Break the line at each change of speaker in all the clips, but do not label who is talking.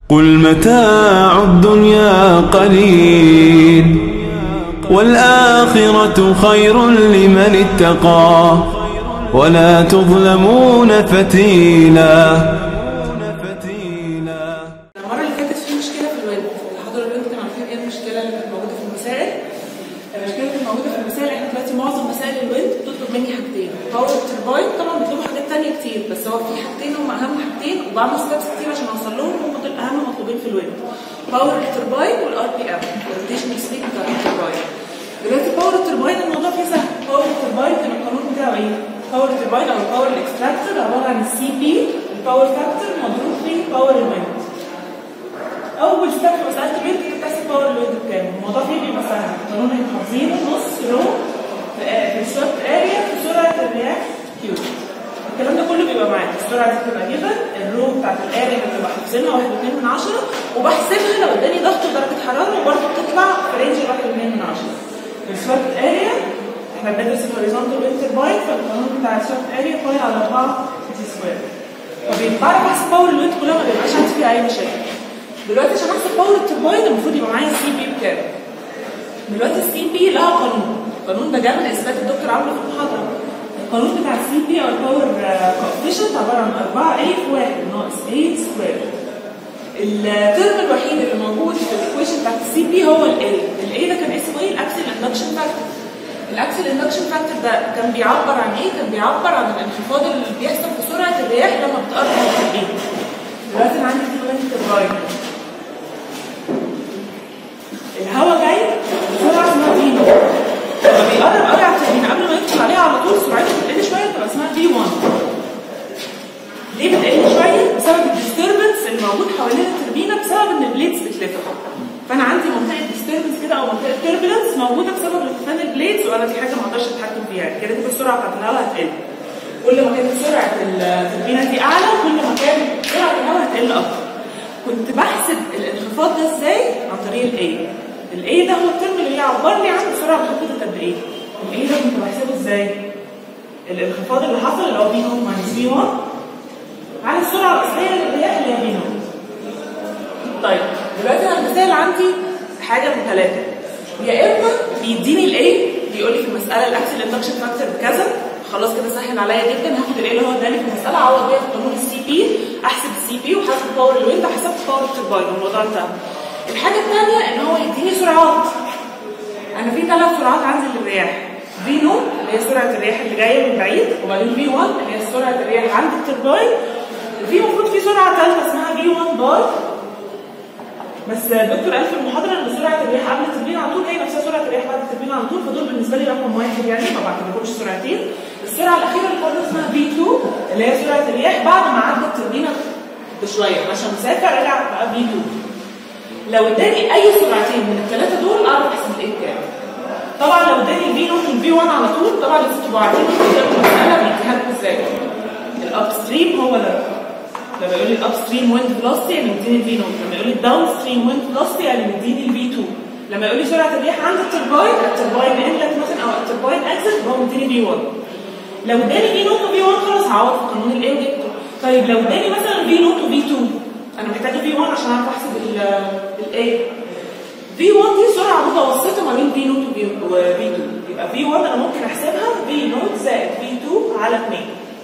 قل متاع الدنيا قليل والآخرة خير لمن اتقى ولا تظلمون فتيلا
المرة اللي فاتت في مشكلة في الويب اللي حضروا الويب كانوا عارفين ايه المشكلة اللي كانت موجودة في المسائل المشكلة اللي كانت موجودة في المسائل احنا دلوقتي معظم مسائل الويب بتطلب مني حاجتين باور ترباين طبعا بيطلبوا حاجات تانية كتير بس هو في حاجتين هم أهم حاجتين وبعمل ستابس كتير عشان أوصل لهم هم دول أهم مطلوبين في الويب باور ترباين والار بي ام الروتيشنال سبيد بتاع الترباين دلوقتي باور ترباين الموضوع فيه سهل باور ترباين كان القانون بتاعه ايه؟ باور ترباين او الباور الاكستراكتور عبارة عن السي بي الباور فاكتور مضروب في باور الويند اول ستيب في مساله الويند انت بتحسب باور الويند بكام الموضوع فيه بيبقى سهل القانون احنا حافظينه نص رو في في الشوت اريا في سرعه الرياح كيو الكلام ده كله بيبقى معاك السرعه دي بتبقى جيفن الرو بتاعت الاريا اللي بتبقى حافظينها 1.2 من 10 وبحسبها لو اداني ضغط ودرجه حراره وبرده بتطلع في رينج 1.2 من 10 الشوت اريا احنا بندرس الهوريزونتال ويند ترباين فالقانون بتاع الشوت اريا باي على 4 تي سكوير فبيعرف احسب باور الويند كلها ما بيبقاش عندي فيها اي مشاكل دلوقتي عشان احسب باور الترباين المفروض يبقى معايا السي بي بكام دلوقتي السي بي لها قانون القانون ده جاء من اثبات الدكتور عامله في المحاضره القانون بتاع السي بي او الباور كوفيشنت عباره عن 4 a في 1 ناقص a سكوير الترم الوحيد اللي موجود في الايكويشن بتاعت السي بي هو الاي الاي ده كان اسمه ايه الاكسل اندكشن فاكتور الاكسل اندكشن فاكتور ده كان بيعبر عن ايه كان بيعبر عن الانخفاض اللي بيحصل في سرعه الرياح لما بتقرب من التربين دلوقتي انا عندي في ويند ترباين الهواء جاي بسرعه اسمها في لما بيقرب قوي على التربينه قبل ما يدخل عليها على طول سرعته بتقل شويه بتبقى اسمها في 1 ليه بتقل شويه؟ بسبب الديستربنس اللي موجود حوالين التربينه بسبب ان البليدز بتلف فانا عندي منطقه ديستربنس كده او منطقه تربلنس موجوده بسبب ارتفاع البليدز وانا دي حاجه ما اقدرش اتحكم فيها كده كده السرعه بتاعت الهواء هتقل كل ما كانت سرعه التربينه دي اعلى كل ما كان سرعه الهواء هتقل اكتر كنت بحسب الانخفاض ده ازاي عن طريق الاي الاي ده هو الترم اللي بيعبر لي عن السرعه بتاخد قد ايه الاي ده كنت بحسبه ازاي الانخفاض اللي حصل اللي هو بي نوت ماينس بي 1 على السرعه الاصليه للرياح اللي هي بي نوت طيب دلوقتي انا المثال عندي حاجه من ثلاثه يا اما بيديني الاي بيقول لي في المساله الاكسل اندكشن فاكتور بكذا خلاص كده سهل عليا جدا هاخد الايه اللي هو اداني في المساله اعوض بيها في قانون السي بي احسب السي بي وحسب باور الويند وحسبت باور الترباين الموضوع انتهى الحاجه الثانيه ان هو يديني سرعات انا في ثلاث سرعات عندي للرياح في نوت اللي هي سرعه الرياح اللي جايه من بعيد وبعدين في 1 اللي هي سرعه الرياح عند الترباين وفي المفروض في سرعه ثالثه اسمها في 1 بار بس الدكتور قال في المحاضره ان سرعه الرياح قبل التربين على طول هي نفسها سرعه الرياح بعد التربين على طول فدول بالنسبه لي رقم واحد يعني ما بعتبرهمش سرعتين السرعه الاخيره اللي فاضله اسمها في 2 اللي هي سرعه الرياح بعد ما عدى التربينه بشويه ماشي مسافه رجع بقى في 2 لو اداني اي سرعتين من الثلاثه دول اعرف احسب الايه بتاعي طبعا لو اداني الفي نوت والفي 1 على طول طبعا لازم تبقوا عارفين المساله بيديها لكم ازاي الاب ستريم هو ده لما يقول لي الاب ستريم ويند فيلوسيتي يعني مديني الفي نوت لما يقول لي الداون ستريم ويند فيلوسيتي يعني مديني الفي 2 لما يقول لي سرعه الرياح عند الترباين الترباين انلت مثلا او الترباين اكسس هو مديني في 1 لو اداني في نوت وفي 1 خلاص هعوض في قانون الايه وجبته طيب لو اداني مثلا في نوت وفي 2 انا محتاجه في 1 عشان اعرف احسب الايه في 1 دي سرعه متوسطه ما بين في نوت وفي 2 يبقى في 1 انا ممكن احسبها في نوت زائد في 2 على 2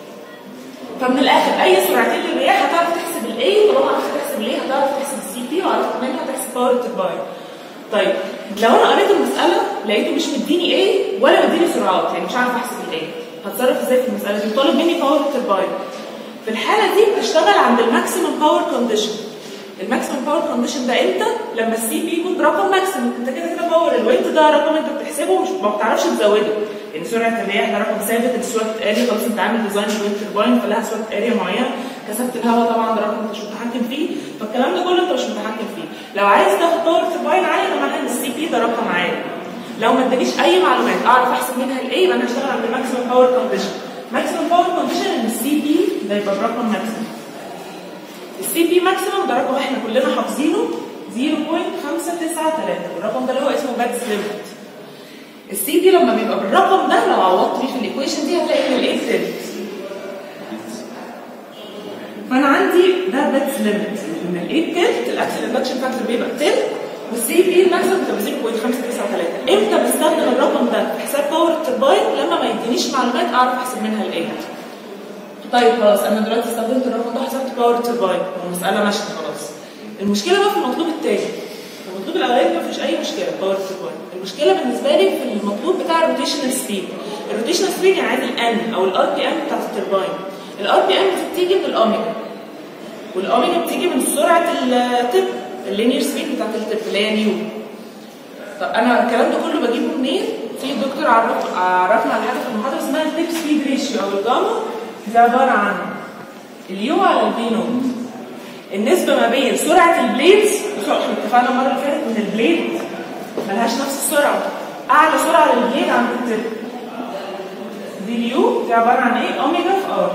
فمن الاخر اي سرعتين للرياح هتعرف تحسب الاي طالما عرفت تحسب الاي هتعرف تحسب السي بي وعرفت منها تحسب باور الترباين طيب لو انا قريت المساله لقيته مش مديني ايه ولا مديني سرعات يعني مش عارف احسب الايه هتصرف ازاي في المساله دي طالب مني باور الترباين في الحاله دي بتشتغل عند الماكسيمم باور كونديشن الماكسيمم باور كونديشن ده امتى لما السي بي يكون برقم ماكسيمم انت كده كده باور الويت ده رقم انت بتحسبه مش ما بتعرفش تزوده يعني سرعه الرياح ده رقم ثابت السوات اريا خلاص انت عامل ديزاين الويند ترباين فلها سوات اريا معينه كثافه الهواء طبعا ده رقم انت مش متحكم فيه فالكلام ده كله انت مش متحكم فيه لو عايز تاخد باور ترباين عالي ده معناه ان السي بي ده رقم عالي لو ما ادانيش اي معلومات اعرف احسب منها الايه يبقى انا هشتغل عند الماكسيمم باور كونديشن ماكسيمم باور كونديشن ان السي بي ده يبقى برقم ماكسيمم السي بي ماكسيمم ده رقم احنا كلنا حافظينه 0.593 والرقم ده اللي هو اسمه باتس ليميت السي دي لما بيبقى بالرقم ده لو عوضت بيه في الايكويشن دي هتلاقي ان الايه تلت فانا عندي ده باتس ليميت ان الايه تلت الاكسل اندكشن فاكتور بيبقى 10 والسي بي الماكسيمم بتبقى 0.593 امتى بستخدم الرقم ده في حساب باور الترباين لما ما يدينيش معلومات اعرف احسب منها الايه طيب خلاص انا دلوقتي استخدمت الرقم ده حسبت باور ترباين والمساله ماشيه خلاص المشكله بقى في المطلوب التاني المطلوب الاولاني ما فيش اي مشكله باور ترباين المشكله بالنسبه لي في المطلوب بتاع الروتيشنال سبيد الروتيشنال سبيد يعني عايز الان او الار بي ام بتاعت الترباين الار بي ام بتيجي من الاوميجا والاوميجا بتيجي من سرعه التب اللينير سبيد بتاعت التب اللي هي نيو طب انا الكلام ده كله بجيبه منين؟ في دكتور عرف عرفنا على حاجه في المحاضره اسمها التب سبيد ريشيو او الجاما دي عباره عن اليو على البي نوت النسبه ما بين سرعه البليدز بصوا احنا اتفقنا المره اللي فاتت ان البليد ملهاش نفس السرعه اعلى سرعه للبليد عند التب دي اليو دي عباره عن ايه؟ اوميجا في ار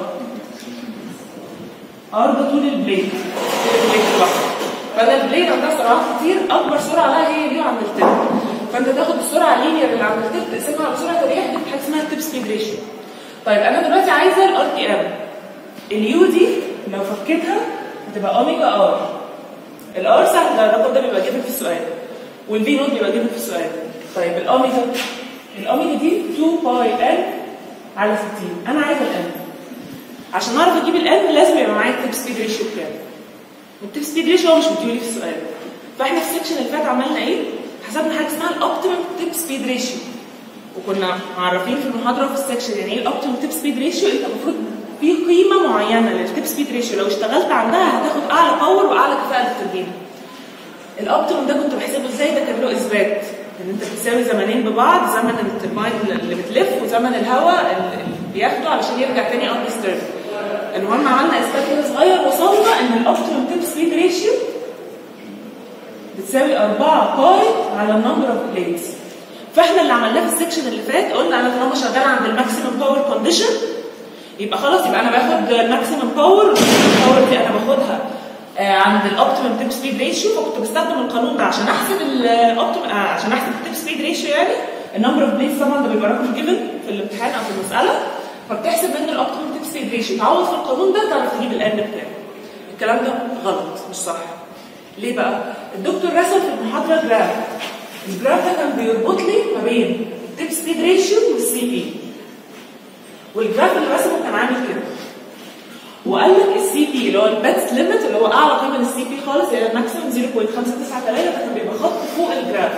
ار ده طول البليد طول البليد لوحده فده البليد عندها سرعات كتير اكبر سرعه لها هي اليو عند التب فانت تاخد السرعه اللينير اللي عند التب تقسمها على سرعه الرياح دي حاجه اسمها التب سبيد ريشيو طيب انا دلوقتي عايزه الار بي ام اليو دي لو فكيتها هتبقى اوميجا ار الار سهل الرقم ده بيبقى جيبن في السؤال والبي نوت بيبقى جيبن في السؤال طيب الاوميجا الاوميجا دي 2 باي ال على 60 انا عايزه الان عشان اعرف اجيب الان لازم يبقى معايا التيب سبيد ريشيو بتاعي التيب سبيد ريشيو هو مش مديولي في السؤال فاحنا في السكشن اللي فات عملنا ايه؟ حسبنا حاجه اسمها الاوبتيمم تيب سبيد ريشيو وكنا معرفين في المحاضره وفي السكشن يعني ايه الاوبتيمم تيب سبيد ريشيو انت المفروض في قيمه معينه للتيب سبيد ريشيو لو اشتغلت عندها هتاخد اعلى باور واعلى كفاءه للتربين الاوبتيمم ده كنت بحسبه ازاي ده كان له اثبات ان انت بتساوي زمنين ببعض زمن التربين اللي بتلف وزمن الهواء اللي بياخده علشان يرجع تاني اون ديسترب المهم عملنا اثبات كده صغير وصلنا ان الاوبتيمم تيب سبيد ريشيو بتساوي 4 باي على النمبر اوف بليدز فاحنا اللي عملناه في السكشن اللي فات قلنا انا طالما شغال عند الماكسيمم باور كونديشن يبقى خلاص يبقى انا باخد الماكسيمم باور الباور دي انا باخدها آه عند الاوبتيمم تيب سبيد ريشيو فكنت بستخدم القانون ده عشان احسب الاوبتيمم آه عشان احسب التيب سبيد ريشيو يعني النمبر اوف بليدز طبعا ده بيبقى رقم جيفن في الامتحان او في المساله فبتحسب منه الاوبتيمم تيب سبيد ريشيو تعوض في القانون ده تعرف تجيب الان بتاعه الكلام ده غلط مش صح ليه بقى؟ الدكتور رسم في المحاضره جراف الجراف ده كان بيربط لي ما بين التيب سبيد ريشيو والسي بي والجراف اللي رسمه كان عامل كده وقال لك السي بي اللي هو الباتس ليميت اللي هو اعلى قيمه للسي بي خالص اللي هي الماكسيمم 0.593 ده كان بيبقى خط فوق الجراف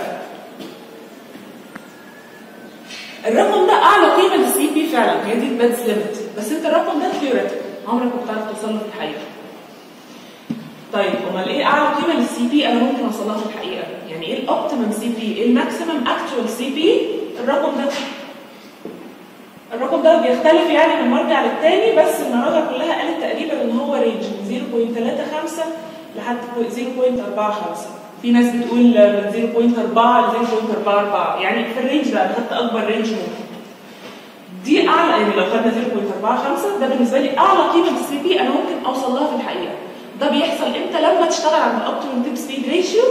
الرقم ده اعلى قيمه للسي بي فعلا هي دي الباتس ليميت بس انت الرقم ده ثيوريتيكال عمرك ما بتعرف توصل له في الحقيقه طيب امال ايه اعلى قيمه للسي بي انا ممكن اوصلها في الحقيقه يعني ايه الاوبتيمم سي بي ايه الماكسيمم اكتوال سي بي الرقم ده الرقم ده بيختلف يعني من مرجع للتاني بس المراجع كلها قالت تقريبا ان هو رينج من 0.35 لحد 0.45 في ناس بتقول من 0.4 ل 0.44 يعني في الرينج ده انا خدت اكبر رينج ممكن دي اعلى يعني لو خدنا 0.45 ده بالنسبه لي اعلى قيمه السي بي انا ممكن اوصل لها في الحقيقه ده بيحصل امتى لما تشتغل عند الاوبتيمم تيب سبيد ريشيو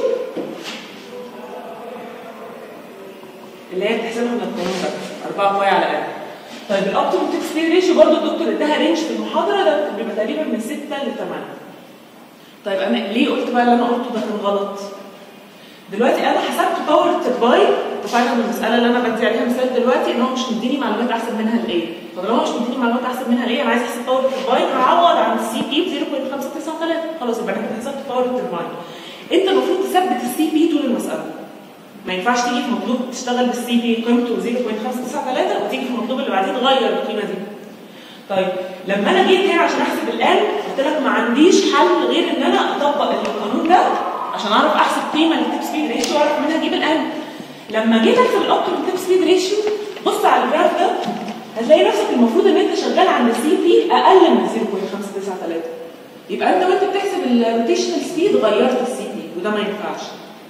اللي هي بتحسبها من القانون ده 4 باي على الاقل طيب الاوبتيمم تيب سبيد ريشيو برضه الدكتور اداها رينج في المحاضره ده بيبقى تقريبا من 6 ل 8 طيب انا ليه قلت بقى اللي انا قلته ده كان غلط دلوقتي انا حسبت باور الترباين اتفقنا من المساله اللي انا بدي عليها مثال دلوقتي ان هو مش مديني معلومات احسب منها الايه طب لو هو مش مديني معلومات احسب منها الايه انا عايز احسب باور الترباين هعوض عن السي بي ب 0.593 خلاص يبقى انا كده حسبت باور الترباين انت المفروض تثبت السي بي طول المساله ما ينفعش تيجي في مطلوب تشتغل بالسي بي قيمته 0.593 وتيجي في المطلوب اللي بعدين تغير القيمه دي طيب لما انا جيت هنا عشان احسب الان قلت لك ما عنديش حل غير ان انا اطبق القانون ده عشان اعرف احسب قيمه للتيب سبيد ريشيو واعرف منها اجيب الان لما جيت احسب الاوبتيمم تيب سبيد ريشيو بص على الجراف ده هتلاقي نفسك المفروض ان انت شغال عند السي بي اقل من 0.593 يبقى انت وانت بتحسب الروتيشنال سبيد غيرت السي بي وده ما ينفعش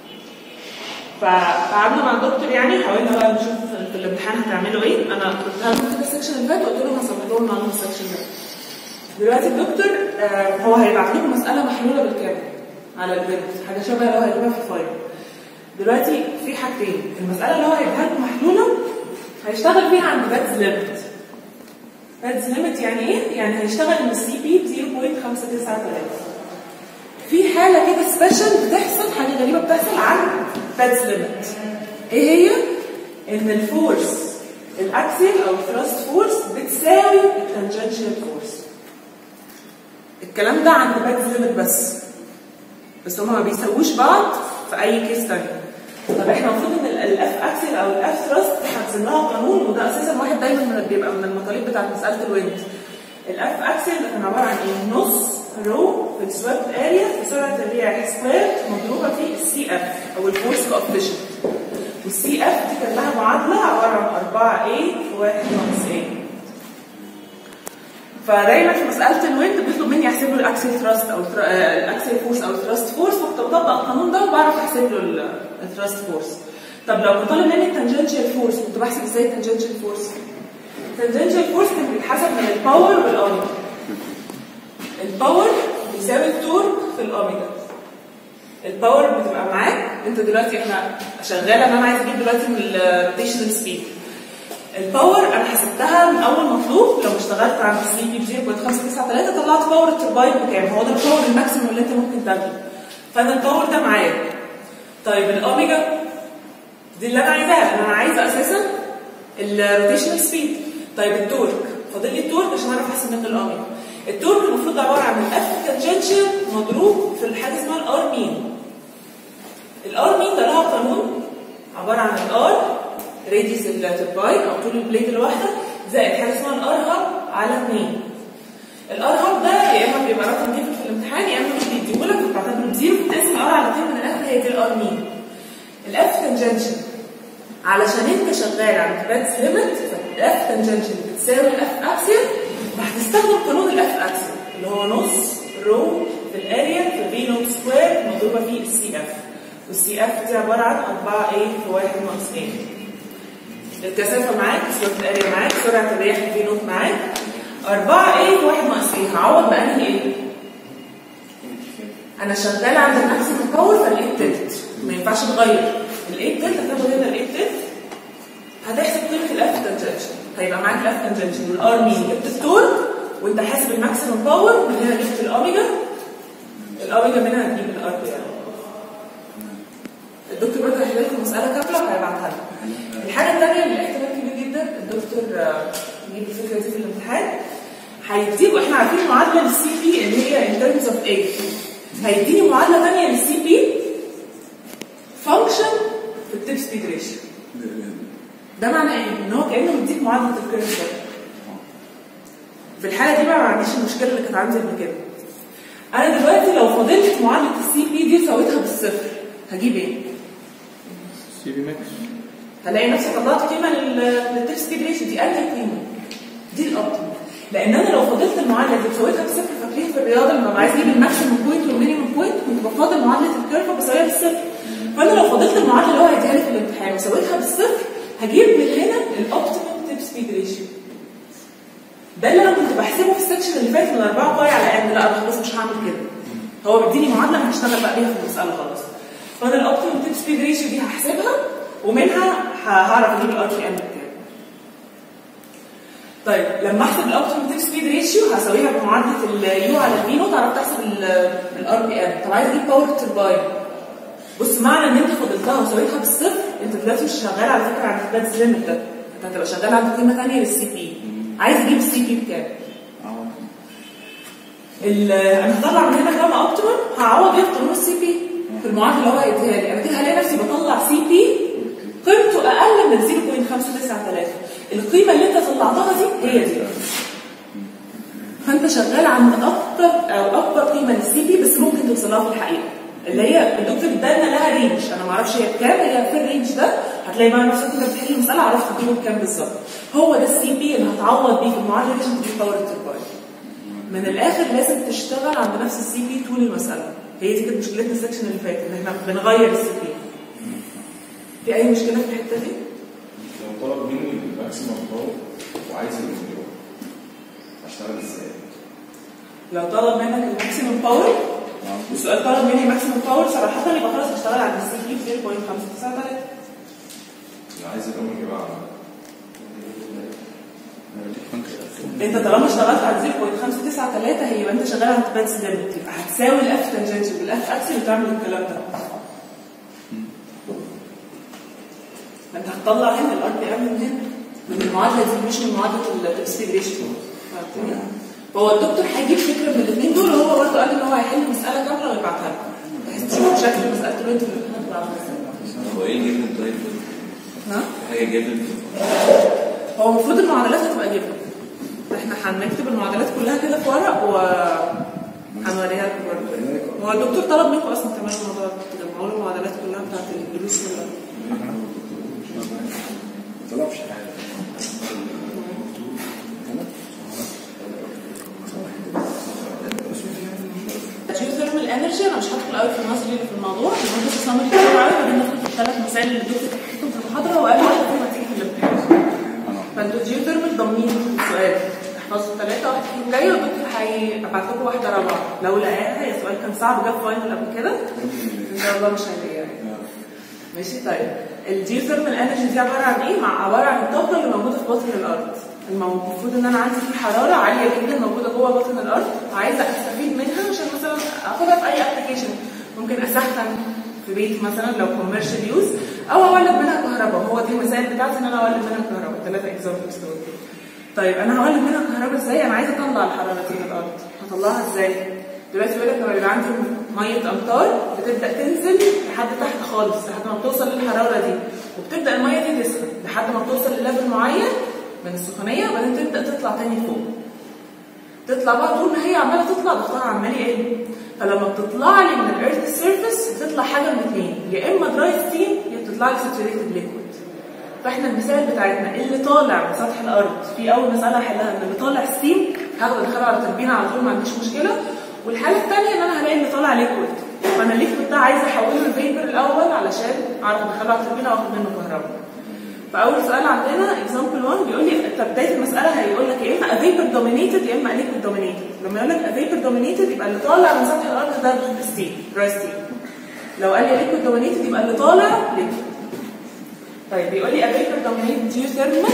فقعدنا مع الدكتور يعني حاولنا بقى نشوف في الامتحان هتعملوا ايه انا كنت هعمل كده السكشن اللي فات قلت لهم هصبح لهم معلومه السكشن ده دلوقتي الدكتور آه هو هيبعت لكم مساله محلوله بالكامل على البنت حاجه شبه اللي هو هيجيبها في فايل دلوقتي في حاجتين المساله اللي هو هيجيبها لكم محلوله هيشتغل فيها عند بادز ليميت بادز ليميت يعني ايه؟ يعني هيشتغل ان السي بي ب 0.593 في في حاله كده سبيشال بتحصل حاجه غريبه بتحصل عند بادز ليميت ايه هي ان الفورس الاكسل او الثراست فورس بتساوي التانجنشال فورس الكلام ده عند بادز ليميت بس بس هما ما بيساووش بعض في اي كيس تاني طب احنا المفروض ان الاف اكسل او الاف ثراست حاطين لها قانون وده اساسا واحد دايما من بيبقى من المطالب بتاعت مساله الويند الاف اكسل ده كان عباره عن ايه؟ نص رو في السوابت اريا في سرعه الرياح سكوير مضروبه في السي اف او الفورس كوفيشنت والسي اف دي كان لها معادله عباره عن 4 a في 1 ناقص a فدايما في مساله الويند بيطلب مني احسب له الاكسل ثراست او التر- آه، الاكسل فورس او الثراست فورس فكنت بطبق القانون ده وبعرف احسب له ال- الثراست فورس طب لو كنت طالب مني التانجنشال فورس كنت بحسب ازاي التانجنشال فورس؟ التانجنشال فورس كان بيتحسب من الباور والاوميجا الباور بيساوي التورك في الاوميجا الباور بتبقى معاك انت دلوقتي احنا شغاله ان انا عايز اجيب دلوقتي من الروتيشنال سبيد الباور انا حسبتها من اول مطلوب لو اشتغلت عند السي بي ب 0.593 طلعت باور الترباين بكام هو ده الباور الماكسيموم اللي انت ممكن تاخده فانا الباور ده معايا طيب الاوميجا دي اللي انا عايزاها انا عايزه اساسا الروتيشنال سبيد طيب التورك فاضل لي التورك عشان اعرف احسب منه الاوميجا التورك المفروض عباره عن الاف تانجنشال مضروب في الحاجه اسمها الار مين الار مين ده لها قانون عباره عن الار راديوس الترباين او طول البليد الواحده زائد حاجه اسمها الار هاب على 2 الار هاب ده يا اما بيبقى رقم جيفت في الامتحان يا اما مش بيديهولك بتعتبره بزيرو بتقسم الار على 2 من الاخر هي دي الار مين الاف تانجنشال علشان انت شغال عند بادز ليميت فالاف تانجنشال بتساوي الاف اكسل فهتستخدم قانون الاف اكسل اللي هو نص رو في الاريا في في نوت سكوير مضروبه في السي اف والسي اف دي عباره عن 4 a في 1 ناقص a الكثافه معاك سرعه الاريا معاك سرعه الرياح في نوت معاك 4 a في 1 ناقص a هعوض بانهي ايه؟ انا شغاله عند الماكسيمم باور فالايه تلت ما ينفعش تغير الايه تلت هتاخد هنا الايه تلت هتحسب قيمه الاف تنجنشن هيبقى معاك الاف تنجنشن والار مين جبت التورك وانت حاسب الماكسيمم باور من هنا جبت الاوميجا الاوميجا منها هتجيب الار بي الدكتور برضه هيحل لكم مساله كامله وهيبعتها لكم الحاجه الثانيه اللي احتمال كبير جدا الدكتور آه، يجيب الفكره دي في الامتحان هيديكوا احنا عارفين معادله للسي بي اللي هي in terms of A هيديني معادله ثانيه للسي بي فانكشن في التيب سبيد ريشيو ده معناه ايه؟ ان هو كانه مديك معادله الكيرف ده في الحاله دي بقى ما عنديش المشكله اللي كانت عندي قبل كده انا دلوقتي لو فضلت معادله السي بي دي سويتها بالصفر هجيب ايه؟
سي بي ماكس
هلاقي نفسي طلعت قيمه للتيب سبيد ريشيو دي انهي قيمه؟ دي الاوبتيمال لان انا لو فضلت المعادله دي وسويتها بصفر فاكرين في الرياضه لما ببقى عايز اجيب الماكسيمم بوينت والمينيمم بوينت كنت بفاضل معادله الكيرف وبسويها بالصفر فانا لو فضلت المعادله اللي هو هيديها لي في الامتحان وسويتها بالصفر هجيب من هنا الاوبتيمم تيب سبيد ريشيو ده اللي انا كنت بحسبه في السكشن اللي فات من 4 باي على ان لا انا خلاص مش هعمل كده هو بيديني معادله انا هشتغل بقى بيها في المساله خلاص فانا الاوبتيمم تيب سبيد ريشيو دي هحسبها ومنها ه- هعرف اجيب الار بي ام بتاعي طيب لما احسب الاوبتيمم تيب سبيد ريشيو هساويها بمعادله اليو على البي نوت عرفت احسب الار بي ام طب عايز اجيب باور الترباين بص معنى ان انت فضلتها وسويتها بالصفر انت دلوقتي مش شغال على فكره عند البادز ليميت ده انت هتبقى شغال عند قيمه ثانيه للسي بي عايز اجيب السي بي بكام؟ ال- انا هطلع من هنا كام اوبتيمم هعوض بيها في قانون السي بي في المعادله اللي هو هيديها لي انا كده هلاقي نفسي بطلع سي بي قيمته اقل من 0.593 القيمه اللي انت طلعتها دي هي دي فانت شغال عند اكتر او اكبر قيمه للسي بي بس ممكن توصلها في الحقيقه اللي هي الدكتور ادانا لها رينج انا ما اعرفش هي بكام هي في الرينج ده هتلاقي بقى نفسك كده بتحل المساله عرفت تجيبه بكام بالظبط هو ده السي بي اللي هتعوض بيه في المعادله دي عشان تجيب باور الترباين من الاخر لازم تشتغل عند نفس السي بي طول المساله هي دي كانت مشكلتنا السكشن اللي فات ان احنا بنغير السي بي في اي مشكله في الحته دي؟
لو طلب مني الماكسيمم باور وعايز المليون اشتغل ازاي؟
لو طلب منك الماكسيمم باور والسؤال طلب مني ماكسيمم باور صراحه يبقى خلاص هشتغل عند السي بي ب 0.593
لو عايز الاوميجا بقى
انت طالما اشتغلت على 0.593 هيبقى انت شغال على باتس ليميت يبقى هتساوي الاف تانجنشال بالاف اكسل وتعمل الكلام ده انت هتطلع هنا الار بي ام من هنا من المعادله دي مش من معادله التبسيط ريشيو فهمتني؟ فهو الدكتور هيجيب فكره من الاثنين دول وهو برضه قال ان هو هيحل مساله كامله ويبعتها لكم بحيث تشوفوا شكل مسالته اللي انتوا في الامتحان بتبقى عامله ازاي
هو ايه الجبن طيب؟
نعم
حاجه جبن
هو المفروض المعادلات هتبقى جبن احنا هنكتب المعادلات كلها كده في ورق و هنوريها لكم برضه هو الدكتور طلب منكم اصلا كمان الموضوع ده تجمعوا له المعادلات كلها بتاعت الدروس كلها
طلبش حاجه
جيوثيرمال انرجي انا مش هدخل قوي في النظري اللي في الموضوع المهم بس سمري كتير قوي بعدين ندخل في الثلاث مسائل اللي الدكتور حكيتهم في المحاضره وقال واحده فيهم هتيجي في الامتحان فانتوا جيوثيرمال ضامنين السؤال احفظوا الثلاثه واحد فيهم جاي والدكتور هيبعت لكم واحده رابعه لو لقاها هي سؤال كان صعب جاب فاينل قبل كده ان شاء الله مش هيلاقيها يعني. ماشي طيب الجيوثيرمال انرجي دي عباره عن ايه؟ مع عباره عن الطاقه اللي موجوده في باطن الارض المفروض ان انا عندي في حراره عاليه جدا موجوده جوه باطن الارض وعايزه استفيد منها عشان مثلا اخدها في اي ابلكيشن ممكن اسخن في بيتي مثلا لو كوميرشال يوز او اولد منها كهرباء هو دي المسائل بتاعتي ان انا اولد منها كهرباء ثلاثه اكزامبلز دول طيب انا هولد منها كهرباء ازاي؟ انا عايزه اطلع الحراره دي من الارض هطلعها ازاي؟ دلوقتي بيقول لك لما يبقى عندي ميه امطار بتبدا تنزل لحد تحت خالص لحد ما بتوصل للحراره دي وبتبدا الميه دي تسخن لحد ما بتوصل لليفل معين من السخونيه وبعدين تبدا تطلع تاني فوق تطلع بقى طول ما هي عماله تطلع ضغطها عمال يقل فلما بتطلع لي من الارث سيرفيس بتطلع حاجه من اثنين يا اما دراي ستيم يا بتطلع لي ساتوريتد ليكويد فاحنا المثال بتاعتنا اللي طالع من سطح الارض في اول مساله هحلها ان اللي طالع ستيم هاخده ادخله على تربينه على طول ما عنديش مشكله والحاله الثانيه ان انا هلاقي اللي طالع ليكويد فانا الليكويد ده عايزه احوله لفيبر الاول علشان اعرف ادخله على التربينه واخد منه كهرباء فاول سؤال عندنا اكزامبل 1 بيقول لي طب بدايه المساله هيقول لك يا اما فيبر دومينيتد يا اما ليكويد دومينيتد لما يقول لك فيبر دومينيتد يبقى اللي طالع من سطح الارض ده ستيم دراي ستيم لو قال لي ليكويد دومينيتد يبقى اللي طالع ليكويد طيب بيقول لي فيبر دومينيتد جيوثيرمال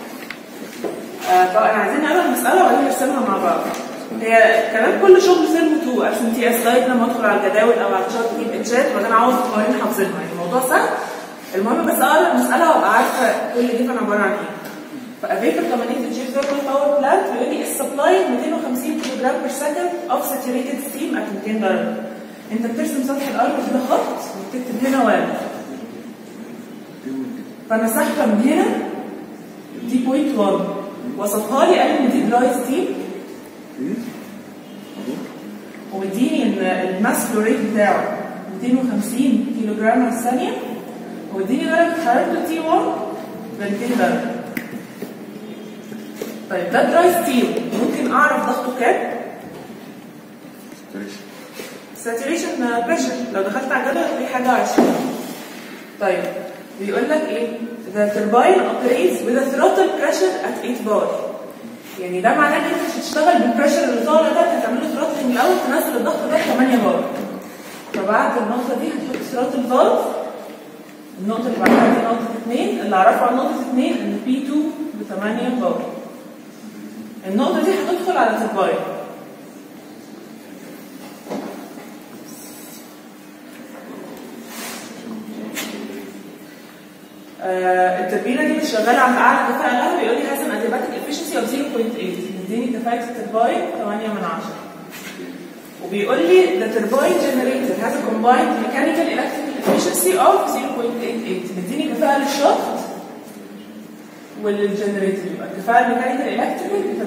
آه طبعا عايزين نقرا المساله وبعدين نرسمها مع بعض هي كلام كل شغل سيرم 2 ارسم تي اس دايجرام لما ادخل على الجداول او على الشارت اجيب اتشات وبعدين عاوز قوانين حافظينها يعني الموضوع سهل المهم بس اقرا المساله وابقى عارفه كل دي كان عباره عن ايه فافيبر دومينيتد جيوثيرمال باور بلانت بيقول لي السبلاي 250 كيلو جرام بير سكند اوف ساتوريتد ستيم ات 200 درجه انت بترسم سطح الارض كده خط وبتكتب هنا وان فانا ساحبه من هنا دي بوينت 1 وصفها لي قال ان دي دراي ستيم ومديني ان الماس فلو ريت بتاعه 250 كيلو جرام على الثانيه ومديني درجه حرارته تي 1 ب 200 درجه طيب ده دراي ستيم ممكن اعرف ضغطه كام؟ ساتوريشن بريشر لو دخلت على الجدول هتلاقي حاجه 20 طيب بيقول لك ايه the turbine operates with a throttle pressure at 8 bar يعني ده معناه ان انت مش هتشتغل بالبريشر اللي طالع ده انت هتعمل له ثروتلنج الاول تنزل الضغط ده 8 بار فبعد النقطه دي هتحط ثروتل فالف النقطه اللي بعدها دي نقطه 2 اللي اعرفه عن نقطه 2 ان بي 2 ب 8 بار النقطه دي هتدخل على الترباين آه التربينه دي مش شغاله عند اعلى كفاءه لها بيقول لي has an adiabatic efficiency of 0.8 مديني كفاءه الترباين 8 من 10 وبيقول لي the turbine generator has a combined mechanical electrical efficiency of 0.88 مديني كفاءه للشافت وللجنريتور يبقى الكفاءه الميكانيكال الكتريكال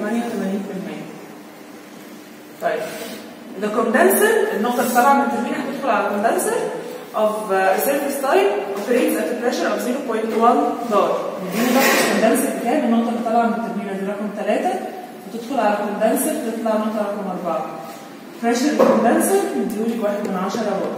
88% طيب the condenser النقطه اللي طالعه من التربينه هتدخل على الكوندنسر of uh, surface type operates at a pressure of 0.1 bar مديني بقى الكوندنسر بكام النقطه اللي طالعه من التربينه دي رقم 3 وتدخل على الكوندنسر تطلع نقطه رقم 4 pressure الكوندنسر مديولي بواحد من 10 بار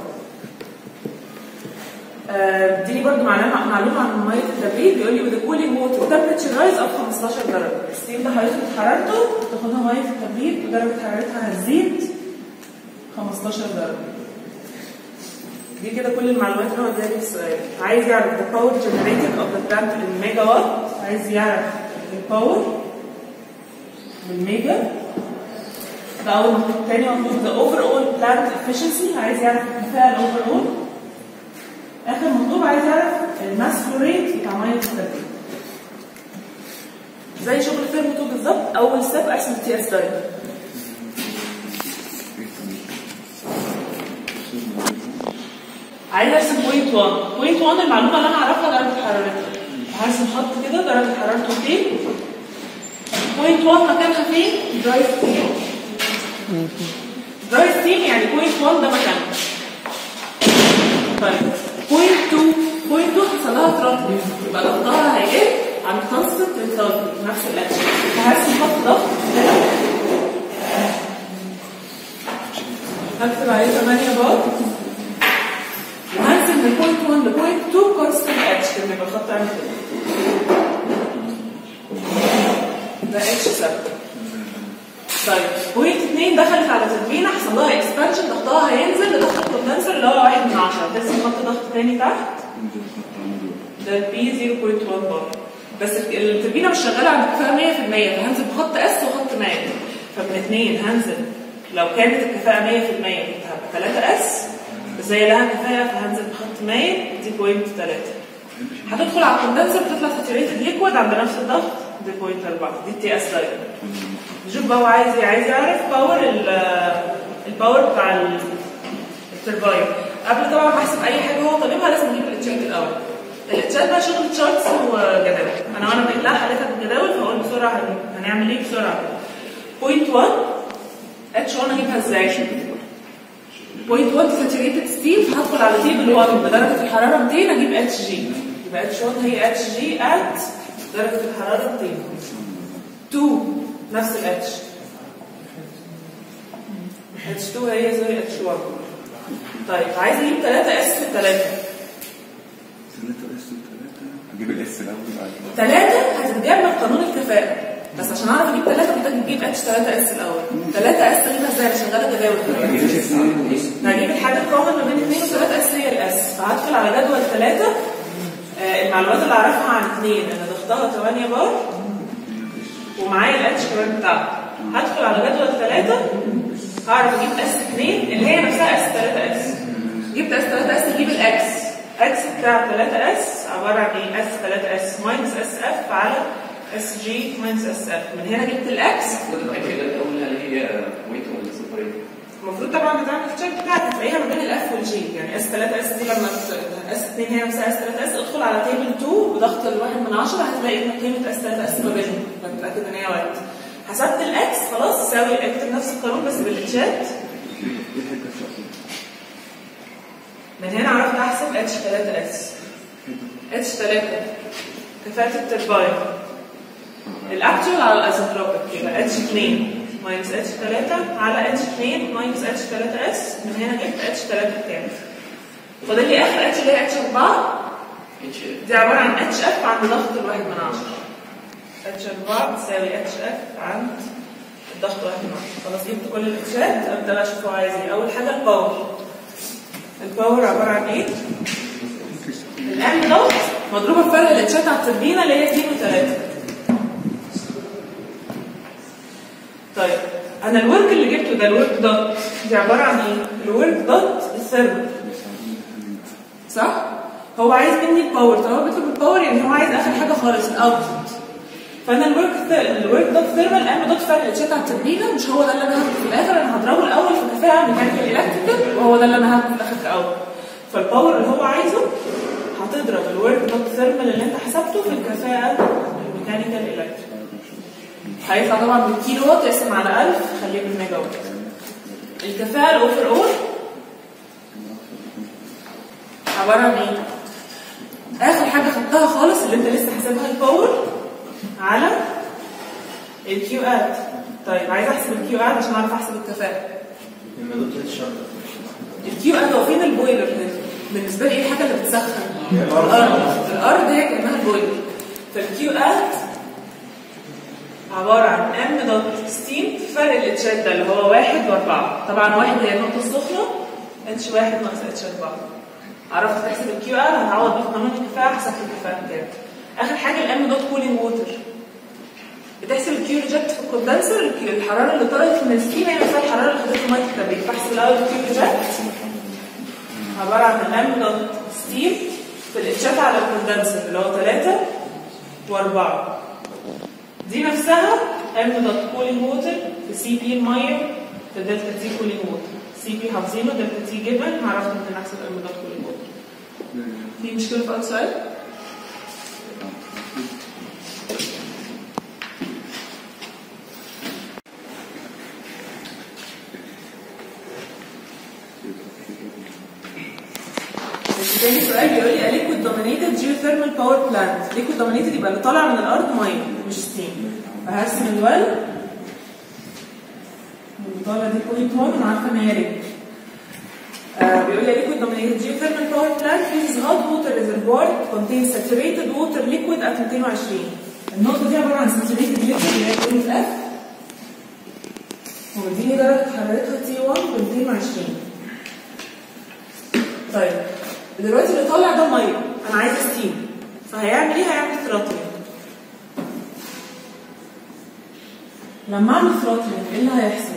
اديني برضو معلومه معلومه عن ميه التبريد بيقول لي with the cooling water temperature rise of 15 درجه الستيم ده هيظبط حرارته تاخدها ميه التبريد ودرجه حرارتها هتزيد 15 درجه دي كده كل المعلومات اللي هو اديها لي في السؤال عايز يعرف the power generated of the plant in ميجا وات عايز يعرف الباور بالميجا ده اول مطلوب تاني مطلوب the overall plant efficiency عايز يعرف الكفاءة الاوفر اخر مطلوب عايز يعرف الماس فلو ريت بتاع ميه التربيه زي شغل فيرمو 2 بالظبط اول ستيب ارسم التي اس دايجرام عايز ارسم بوينت 1 بوينت 1 المعلومه اللي انا اعرفها درجه حرارتها هرسم خط كده درجه حرارته فين بوينت 1 مكانها فين دراي ستيم دراي ستيم يعني بوينت 1 ده مكانها طيب بوينت 2 بوينت 2 حصل لها ترانسفير يبقى ضغطها هيقل عن كونستنت انثالبي نفس الاكشن فهرسم خط ضغط كده هكتب عليه 8 بار وهنزل من بوينت 1 لبوينت 2 كونستنت اتش لما يبقى الخط عامل كده ده اتش ثابت طيب بوينت 2 دخلت على تربينه حصل لها اكسبانشن ضغطها هينزل لضغط الكوندنسر اللي هو 1 من 10 ترسم خط ضغط تاني تحت ده البي 0.1 بار بس التربينه مش شغاله عند الكفاءه 100% فهنزل بخط اس وخط مات فمن اثنين هنزل لو كانت الكفاءه 100% كنت هبقى 3 اس بس هي لها كفاءه فهنزل بخط مات دي بوينت 3 هتدخل على الكوندنسر بتطلع ساتوريتد ليكويد عند نفس الضغط دي بوينت 4 دي التي اس دايجرام نشوف بقى هو عايز ايه عايز يعرف باور الباور بتاع ال- الترباين قبل طبعا ما احسب اي حاجه هو طالبها لازم نجيب الاتشات الاول الاتشات بقى شغل تشارتس وجداول انا وانا بقيت لها حالتها بالجداول فاقول بسرعه هن- هنعمل ايه بسرعه بوينت 1 اتش 1 اجيبها ازاي بوينت 1 ساتوريتد ستيم فهدخل على تيبل 1 بدرجه الحراره 200 اجيب اتش جي يبقى اتش 1 هي اتش جي ات درجه الحراره 200 2 نفس الاتش اتش 2 هي زي اتش 1 طيب عايز اجيب 3 اس في 3
ثلاثة اس ثلاثة اجيب الاس الاول بعد كده
3 هتتجاب من قانون الكفاءة بس عشان اعرف اجيب 3 محتاج اجيب اتش 3 اس الاول 3 اس اجيبها ازاي انا شغاله جداول هجيب الحاجه الكومن ما بين 2 و 3 اس هي الاس فهدخل على جدول 3 آه المعلومات اللي اعرفها عن 2 ان ضغطها 8 بار ومعايا الاتش كمان بتاعها هدخل على جدول 3 هعرف اجيب اس 2 اللي هي نفسها اس 3 اس جبت اس 3 اس اجيب الاكس اكس بتاع 3 اس عباره عن ايه اس 3 اس ماينس اس اف على اس جي ماينس اس اف من هنا جبت الاكس
الأكيد الأول هل هي ويت ولا سوبر
المفروض طبعا بتعمل التشيك بتاعك هتلاقيها ما بين الاف والجي يعني اس 3 اس دي لما اس 2 هي نفسها اس 3 اس ادخل على تيبل 2 بضغط الواحد من 10 هتلاقي ان قيمه اس 3 اس ما بينهم فمتاكد ان هي واحد حسبت الاكس خلاص تساوي اكتب نفس القانون بس بالاتشات من هنا عرفت احسب اتش 3 اس اتش 3 كفاءه الترباين الاكتوال على الازوتروبيك يبقى اتش 2 ماينس اتش 3 على اتش 2 ماينس اتش 3 اس من هنا جبت اتش 3 بكام فاضل لي اخر اتش اللي هي اتش 4
اتش
دي عباره عن اتش اف عند ضغط الواحد من 10 اتش 4 بتساوي اتش اف عند الضغط واحد من 10 خلاص جبت كل الاتشات ابدا بقى اشوف هو عايز ايه اول حاجه الباور الباور عباره عن ايه؟ الام دوت مضروبه في فرق الاتشات على التربينه اللي هي 2 و3 طيب انا الورك اللي جبته ده الورك دوت دي عباره عن ايه؟ الورك دوت الثيرمال صح؟ هو عايز مني الباور طب هو بيطلب الباور يعني هو عايز اخر حاجه خالص الاوتبوت فانا الورك الورك دوت ثيرمال ام دوت فرق الاتشات على التربينه مش هو ده اللي انا هاخده في الاخر انا هضربه الاول في كفاءه ميكانيكال الكتريكال وهو ده اللي انا هاخده في الاخر كاوت فالباور اللي هو عايزه هتضرب الورك دوت ثيرمال اللي انت حسبته في الكفاءه الميكانيكال الكتريكال هيطلع طبعا بالكيلو وات يقسم على 1000 خليه بالميجا وات الكفاءه الاوفر اول عباره عن ايه؟ اخر حاجه خدتها خالص اللي انت لسه حاسبها الباور على الكيو ات طيب عايز احسب الكيو ات عشان اعرف احسب الكفاءه الكيو ات هو فين البويلر هنا؟ بالنسبه لي ايه الحاجه اللي بتسخن؟ الارض الارض هي كانها البويلر فالكيو ات عبارة عن ام دوت ستيم في فرق الاتشات ده اللي هو واحد واربعة طبعا واحد هي النقطة السخنة اتش واحد ناقص اتش اربعة عرفت تحسب الكيو ار هتعوض بقانون الكفاءة حسبت الكفاءة بتاعك آخر حاجة الام دوت كولينج ووتر بتحسب الكيو ريجكت في الكوندنسر الكيو- الحراره اللي طلعت من الستيم هي نفسها الحراره اللي خدتها ميه التبريد بحسب الاول الكيو ريجكت عباره عن الام دوت ستيم في الاتشات على الكوندنسر اللي هو 3 و4 دي نفسها ام دوت كولينج ووتر في سي بي الميه في دلتا تي كولينج ووتر سي بي حافظينه دلتا تي جبن هعرف ممكن احسب ام دوت كولينج ووتر في مشكله في اول سؤال؟ بس تاني سؤال بيقول لي ليكويد دومينيتد جيوثيرمال باور بلانت ليكويد دومينيتد يبقى اللي طالع من الارض ميه مش ستيم فهرسم الويل والطالة دي بوينت 1 انا عارفه ان هي رجل آه بيقول لي liquid dominated geothermal power plant uses hot water reservoir contains saturated water liquid at 220 النقطة دي عبارة عن saturated liquid اللي هي بوينت F ودي درجة حرارتها T1 ب 220 طيب دلوقتي اللي طالع ده ميه انا عايزه ستيم فهيعمل ايه هيعمل ثروتلينج لما اعمل ثروتلينج ايه اللي هيحصل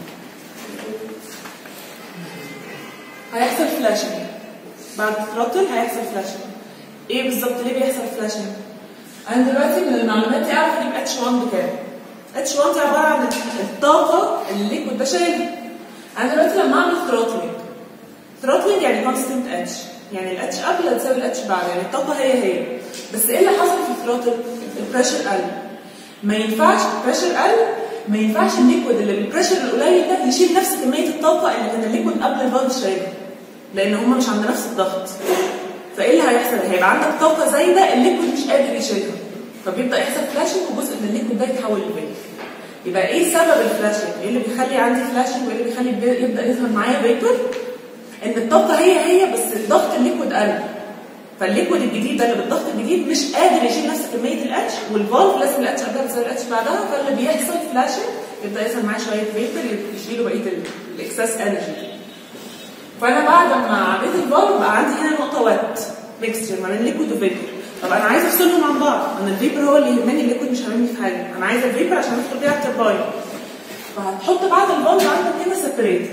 هيحصل فلاشنج بعد الثروتل هيحصل فلاشنج ايه بالظبط ليه بيحصل فلاشنج انا دلوقتي من المعلومات دي اعرف اجيب اتش 1 بكام اتش 1 دي عباره عن الطاقه اللي الليكويد ده شايلها انا دلوقتي لما اعمل ثروتلينج ثروتلينج يعني كونستنت اتش يعني الاتش قبل هتساوي الاتش بعد يعني الطاقه هي هي بس ايه اللي حصل في الثروتل البريشر قل ما ينفعش البريشر قل ما ينفعش الليكويد اللي بالبريشر القليل ده يشيل نفس كميه الطاقه اللي كان الليكويد قبل الفالف شايلها لان هما مش عند نفس الضغط فايه اللي هيحصل هيبقى عندك طاقه زايده الليكويد مش قادر يشيلها فبيبدا يحصل فلاشنج وجزء من الليكويد ده يتحول لفيب يبقى ايه سبب الفلاشنج ايه اللي بيخلي عندي فلاشنج وايه اللي بيخلي البي- يبدا يظهر معايا فيبر ان الطاقه هي هي بس الضغط الليكويد قل فالليكويد الجديد ده اللي بالضغط الجديد مش قادر يشيل نفس كميه الاتش والفالف لازم الاتش قبلها تساوي الاتش بعدها فاللي بيحصل فلاشنج يبدا يظهر معاه شويه فيبر يشيلوا بقيه الاكسس انرجي فانا بعد ما عملت الفالف بقى عندي هنا نقطه وات ميكستشر ما بين الليكويد وفيبر طب انا عايزه افصلهم عن بعض انا الفيبر هو اللي يهمني الليكويد مش هاممني في حاجه انا عايزه الفيبر عشان ادخل بيها الترباين فهتحط بعد الفالف عندك هنا سيبريت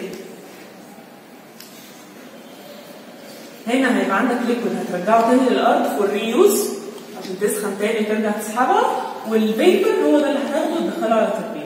هنا هيبقى عندك ليكويد هترجعه تاني للارض فور ريوز عشان تسخن تاني وترجع تسحبها والفيبر هو ده اللي هتاخده وتدخله على التربين